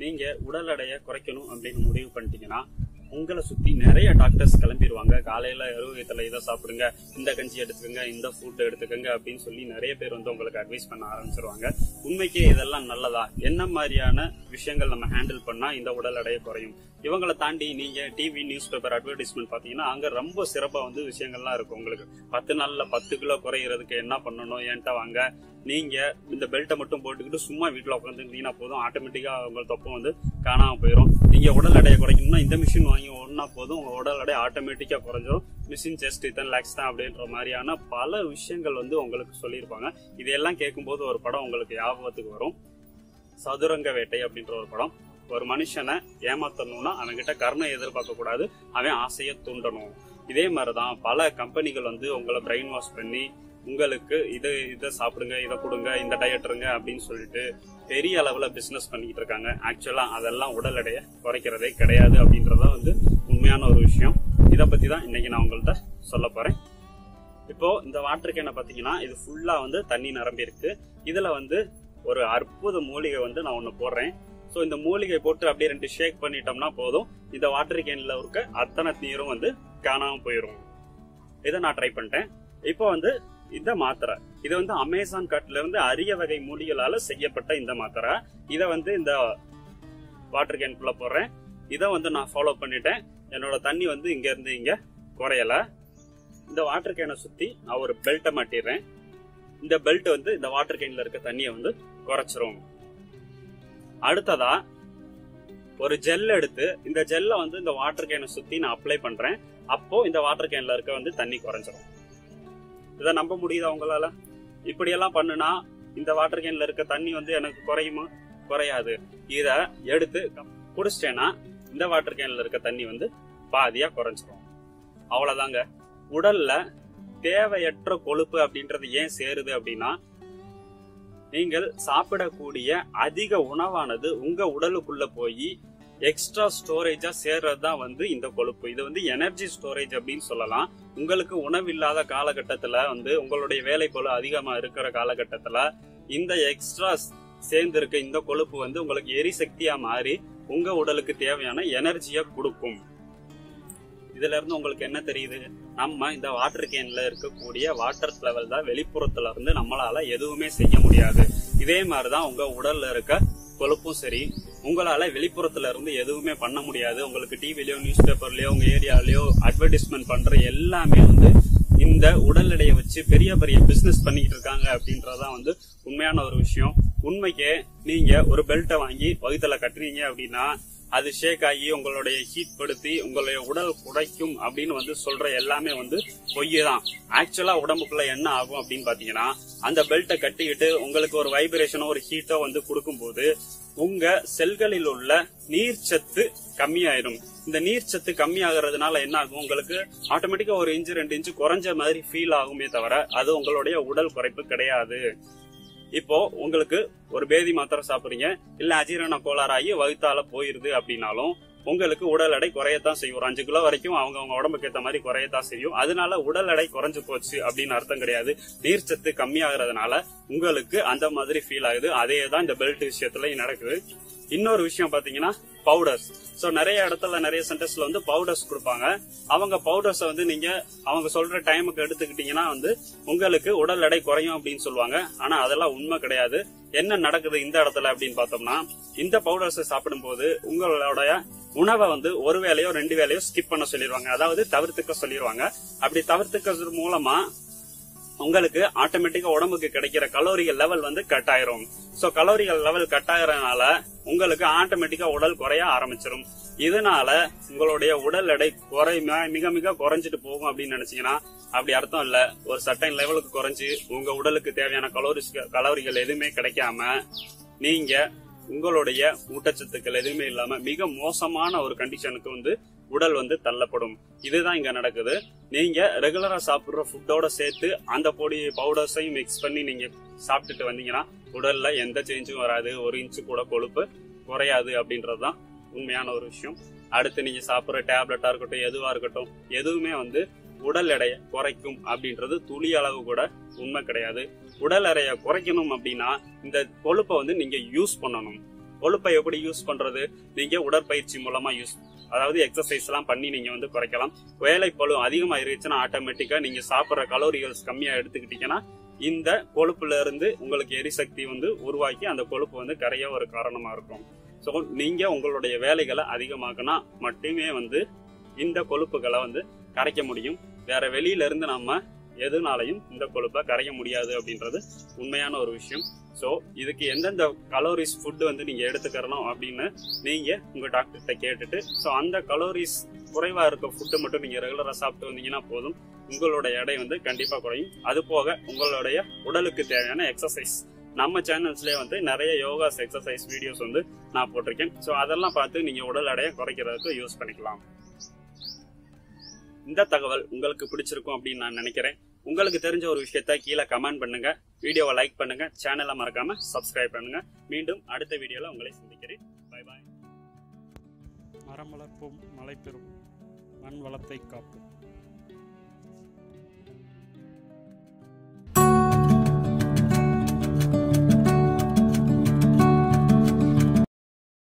நீங்க உடல் எடையை குறைக்கணும் அப்படின்னு முடிவு பண்ணிட்டீங்கன்னா உங்களை சுத்தி நிறைய டாக்டர்ஸ் கிளம்பிடுவாங்க காலையில எருவகத்துல இதை சாப்பிடுங்க இந்த கஞ்சி எடுத்துக்கங்க இந்த ஃபுட் எடுத்துக்கங்க அப்படின்னு சொல்லி நிறைய பேர் வந்து உங்களுக்கு அட்வைஸ் பண்ண ஆரம்பிச்சிருவாங்க உண்மைக்கே இதெல்லாம் நல்லதா என்ன மாதிரியான விஷயங்கள் நம்ம ஹேண்டில் பண்ணா இந்த உடல் எடையை குறையும் இவங்களை தாண்டி நீங்க டிவி நியூஸ் பேப்பர் அட்வர்டைஸ்மெண்ட் பாத்தீங்கன்னா அங்க ரொம்ப சிறப்பா வந்து விஷயங்கள்லாம் இருக்கும் உங்களுக்கு பத்து நாள்ல பத்து கிலோ குறையிறதுக்கு என்ன பண்ணணும் என்கிட்ட வாங்க நீங்க இந்த பெல்ட்டை மட்டும் போட்டுக்கிட்டு சும்மா வீட்டுல உட்காந்துருந்தீங்கன்னா போதும் ஆட்டோமேட்டிக்கா உங்க தொப்பம் வந்து காணாம போயிடும் நீங்க உடல் எடையை குறைக்கணும்னா இந்த மிஷின் வாங்கி ஒன்னா போதும் உங்க உடல் எடை ஆட்டோமேட்டிக்கா குறைஞ்சிரும் மிஷின் ஜஸ்ட் இத்தனை லேக்ஸ் தான் அப்படின்ற மாதிரியான பல விஷயங்கள் வந்து உங்களுக்கு சொல்லியிருப்பாங்க இதையெல்லாம் கேட்கும்போது ஒரு படம் உங்களுக்கு ஞாபகத்துக்கு வரும் சதுரங்க வேட்டை அப்படின்ற ஒரு படம் ஒரு மனுஷனை ஏமாத்தணும்னா அவன்கிட்ட கருணை எதிர்பார்க்க கூடாது அவன் ஆசையை தூண்டணும் இதே மாதிரிதான் பல கம்பெனிகள் வந்து உங்களை பிரெயின் வாஷ் பண்ணி உங்களுக்கு இது இதை சாப்பிடுங்க இதை கொடுங்க இந்த டயட் இருங்க அப்படின்னு சொல்லிட்டு பெரிய அளவுல பிசினஸ் பண்ணிட்டு இருக்காங்க ஆக்சுவலா அதெல்லாம் உடல் எடையை குறைக்கிறதே கிடையாது அப்படின்றத வந்து உண்மையான ஒரு விஷயம் இதை பத்தி தான் இன்னைக்கு நான் உங்கள்கிட்ட சொல்ல போறேன் இப்போ இந்த வாட்டர் கேனை பாத்தீங்கன்னா இது ஃபுல்லா வந்து தண்ணி நிரம்பி இருக்கு இதுல வந்து ஒரு அற்புத மூலிகை வந்து நான் ஒண்ணு போடுறேன் ஸோ இந்த மூலிகை போட்டு அப்படியே ரெண்டு ஷேக் பண்ணிட்டோம்னா போதும் இந்த வாட்டர் கேன்ல இருக்க அத்தனை நீரும் வந்து காணாம போயிடும் இதை நான் ட்ரை பண்ணிட்டேன் இப்போ வந்து இந்த மாத்திரை இது வந்து அமேசான் காட்டுல இருந்து அரிய வகை மூலிகளால செய்யப்பட்ட இந்த மாத்திரை இதை வந்து இந்த வாட்டர் கேனுக்குள்ள போடுறேன் இதை வந்து நான் ஃபாலோ பண்ணிட்டேன் என்னோட தண்ணி வந்து இங்க இருந்து இங்க குறையல இந்த வாட்டர் கேனை சுத்தி நான் ஒரு பெல்ட்டை மாட்டிடுறேன் இந்த பெல்ட் வந்து இந்த வாட்டர் கேன்ல இருக்க தண்ணியை வந்து குறைச்சிரும் அடுத்ததா ஒரு ஜெல் எடுத்து இந்த ஜெல்லை வந்து இந்த வாட்டர் கேனை சுத்தி நான் அப்ளை பண்றேன் அப்போ இந்த வாட்டர் கேன்ல இருக்க வந்து தண்ணி குறைஞ்சிரும் இதை நம்ப முடியுதா உங்களால இப்படியெல்லாம் பண்ணுனா இந்த வாட்டர் கேன்ல இருக்க தண்ணி வந்து எனக்கு குறையுமா குறையாது இத எடுத்து குடிச்சிட்டேன்னா இந்த வாட்டர் கேன்ல இருக்க தண்ணி வந்து பாதியா குறைஞ்சிரும் அவ்வளவுதாங்க உடல்ல தேவையற்ற கொழுப்பு அப்படின்றது ஏன் சேருது அப்படின்னா நீங்கள் சாப்பிடக்கூடிய அதிக உணவானது உங்க உடலுக்குள்ள போய் எக்ஸ்ட்ரா ஸ்டோரேஜா சேர்றது தான் வந்து இந்த கொழுப்பு இது வந்து எனர்ஜி ஸ்டோரேஜ் அப்படின்னு சொல்லலாம் உங்களுக்கு உணவு இல்லாத காலகட்டத்துல வந்து உங்களுடைய வேலை போல அதிகமா இருக்கிற காலகட்டத்துல இந்த எக்ஸ்ட்ரா சேர்ந்து இருக்க இந்த கொழுப்பு வந்து உங்களுக்கு எரிசக்தியா மாறி உங்க உடலுக்கு தேவையான எனர்ஜியை கொடுக்கும் இதுல இருந்து உங்களுக்கு என்ன தெரியுது நம்ம இந்த வாட்டர் கேன்ல இருக்கக்கூடிய வாட்டர் லெவல் தான் வெளிப்புறத்துல இருந்து நம்மளால எதுவுமே செய்ய முடியாது இதே மாதிரிதான் உங்க உடல்ல இருக்க கொழுப்பும் சரி உங்களால வெளிப்புறத்துல இருந்து எதுவுமே பண்ண முடியாது உங்களுக்கு டிவிலயோ நியூஸ் பேப்பர்லயோ உங்க ஏரியாலயோ அட்வர்டைஸ்மெண்ட் பண்ற எல்லாமே வந்து இந்த உடல் எடையை வச்சு பெரிய பெரிய பிசினஸ் பண்ணிட்டு இருக்காங்க அப்படின்றதான் வந்து உண்மையான ஒரு விஷயம் உண்மைக்கே நீங்க ஒரு பெல்ட்டை வாங்கி வகுத்துல கட்டுறீங்க அப்படின்னா அது ஷேக் ஆகி உங்களுடைய ஹீட் படுத்தி உங்களுடைய உடல் குறைக்கும் அப்படின்னு வந்து சொல்ற எல்லாமே வந்து பொய் தான் ஆக்சுவலா உடம்புக்குள்ள என்ன ஆகும் அப்படின்னு பாத்தீங்கன்னா அந்த பெல்ட்டை கட்டிக்கிட்டு உங்களுக்கு ஒரு வைப்ரேஷனோ ஒரு ஹீட்டோ வந்து கொடுக்கும்போது உங்க செல்களில் உள்ள நீர்ச்சத்து கம்மியாயிரும் இந்த நீர்ச்சத்து கம்மியாகிறதுனால என்ன ஆகும் உங்களுக்கு ஆட்டோமேட்டிக்கா ஒரு இன்ச்சு ரெண்டு இன்ச்சு குறைஞ்ச மாதிரி ஃபீல் ஆகுமே தவிர அது உங்களுடைய உடல் குறைப்பு கிடையாது இப்போ உங்களுக்கு ஒரு பேதி மாத்திரை சாப்பிடுறீங்க இல்ல அஜீரண கோளாறாகி வகுத்தால போயிருது அப்படின்னாலும் உங்களுக்கு உடல் எடை குறையத்தான் செய்யும் ஒரு அஞ்சு கிலோ வரைக்கும் அவங்க அவங்க உடம்புக்கு ஏத்த மாதிரி குறையத்தான் செய்யும் அதனால உடல் எடை குறைஞ்சு போச்சு அப்படின்னு அர்த்தம் கிடையாது நீர்ச்சத்து கம்மியாகிறதுனால உங்களுக்கு அந்த மாதிரி ஃபீல் ஆகுது அதே தான் இந்த பெல்ட் விஷயத்துல நடக்குது இன்னொரு விஷயம் பாத்தீங்கன்னா பவுடர்ஸ் சோ நிறைய இடத்துல நிறைய சென்டர்ஸ்ல வந்து பவுடர்ஸ் கொடுப்பாங்க அவங்க பவுடர்ஸ் வந்து நீங்க அவங்க சொல்ற டைமுக்கு எடுத்துக்கிட்டீங்கன்னா வந்து உங்களுக்கு உடல் எடை குறையும் அப்படின்னு சொல்லுவாங்க ஆனா அதெல்லாம் உண்மை கிடையாது என்ன நடக்குது இந்த இடத்துல அப்படின்னு பார்த்தோம்னா இந்த பவுடர்ஸ் சாப்பிடும்போது உங்களுடைய உணவை வந்து ஒரு வேலையோ ரெண்டு வேலையோ ஸ்கிப் பண்ண சொல்லிடுவாங்க அதாவது தவிர்த்துக்க சொல்லிடுவாங்க அப்படி தவிர்த்துக்கிறது மூலமா உங்களுக்கு ஆட்டோமேட்டிக்கா உடம்புக்கு கிடைக்கிற கலோரிகள் லெவல் வந்து கட் ஆயிரும் சோ கலோரிகள் லெவல் கட் ஆகிறதுனால உங்களுக்கு ஆட்டோமேட்டிக்கா உடல் குறைய ஆரம்பிச்சிரும் இதனால உங்களுடைய உடல் எடை குறை மிக மிக குறைஞ்சிட்டு போகும் அப்படின்னு நினைச்சீங்கன்னா அப்படி அர்த்தம் இல்ல ஒரு சட்டன் லெவலுக்கு குறைஞ்சு உங்க உடலுக்கு தேவையான கலோரிஸ் கலோரிகள் எதுவுமே கிடைக்காம நீங்க உங்களுடைய ஊட்டச்சத்துக்கள் எதுவுமே இல்லாம மிக மோசமான ஒரு கண்டிஷனுக்கு வந்து உடல் வந்து தள்ளப்படும் இதுதான் இங்க நடக்குது நீங்க ரெகுலரா சாப்பிடுற ஃபுட்டோட சேர்த்து அந்த பொடி பவுடர்ஸையும் மிக்ஸ் பண்ணி நீங்க சாப்பிட்டுட்டு வந்தீங்கன்னா உடல்ல எந்த சேஞ்சும் வராது ஒரு இன்ச்சு கூட கொழுப்பு குறையாது அப்படின்றதுதான் உண்மையான ஒரு விஷயம் அடுத்து நீங்க சாப்பிடுற டேப்லெட்டா இருக்கட்டும் எதுவா இருக்கட்டும் எதுவுமே வந்து உடல் எடையை குறைக்கும் அப்படின்றது துளி அளவு கூட உண்மை கிடையாது உடல் எடையை குறைக்கணும் அப்படின்னா இந்த கொழுப்பை வந்து நீங்க யூஸ் பண்ணணும் கொழுப்பை எப்படி யூஸ் பண்றது நீங்க உடற்பயிற்சி மூலமா யூஸ் அதாவது எக்ஸசைஸ் எல்லாம் பண்ணி நீங்க வந்து குறைக்கலாம் வேலைப்பளு அதிகமாயிருச்சுன்னா ஆட்டோமேட்டிக்கா நீங்க சாப்பிட்ற கலோரிகள்ஸ் கம்மியா எடுத்துக்கிட்டீங்கன்னா இந்த கொழுப்புல இருந்து உங்களுக்கு எரிசக்தி வந்து உருவாக்கி அந்த கொழுப்பு வந்து கரைய ஒரு காரணமா இருக்கும் ஸோ நீங்க உங்களுடைய வேலைகளை அதிகமாக்கினா மட்டுமே வந்து இந்த கொழுப்புகளை வந்து கரைக்க முடியும் வேற வெளியில இருந்து நம்ம எதுனாலையும் இந்த கொழுப்பை கரைய முடியாது அப்படின்றது உண்மையான ஒரு விஷயம் ஸோ இதுக்கு எந்தெந்த கலோரிஸ் ஃபுட்டு வந்து நீங்க எடுத்துக்கிறணும் அப்படின்னு நீங்க உங்க டாக்டர்கிட்ட கேட்டுட்டு ஸோ அந்த கலோரிஸ் குறைவா இருக்க ஃபுட்டு மட்டும் நீங்க ரெகுலரா சாப்பிட்டு வந்தீங்கன்னா போதும் உங்களோட எடை வந்து கண்டிப்பா குறையும் அது போக உங்களுடைய உடலுக்கு தேவையான எக்ஸசைஸ் நம்ம சேனல்ஸ்லயே வந்து நிறைய யோகாஸ் எக்ஸசைஸ் வீடியோஸ் வந்து நான் போட்டிருக்கேன் ஸோ அதெல்லாம் பார்த்து நீங்க உடல் எடையை குறைக்கிறதுக்கு யூஸ் பண்ணிக்கலாம் இந்த தகவல் உங்களுக்கு பிடிச்சிருக்கும் அப்படின்னு நான் நினைக்கிறேன் உங்களுக்கு தெரிஞ்ச ஒரு விஷயத்த கீழே கமெண்ட் பண்ணுங்க வீடியோவை லைக் பண்ணுங்க சேனலை மறக்காம சப்ஸ்கிரைப் பண்ணுங்க மீண்டும் அடுத்த வீடியோல உங்களை சந்திக்கிறேன் பை பாய் மரம் வளர்ப்போம் மழை பெறும் மண் வளத்தை காப்போம்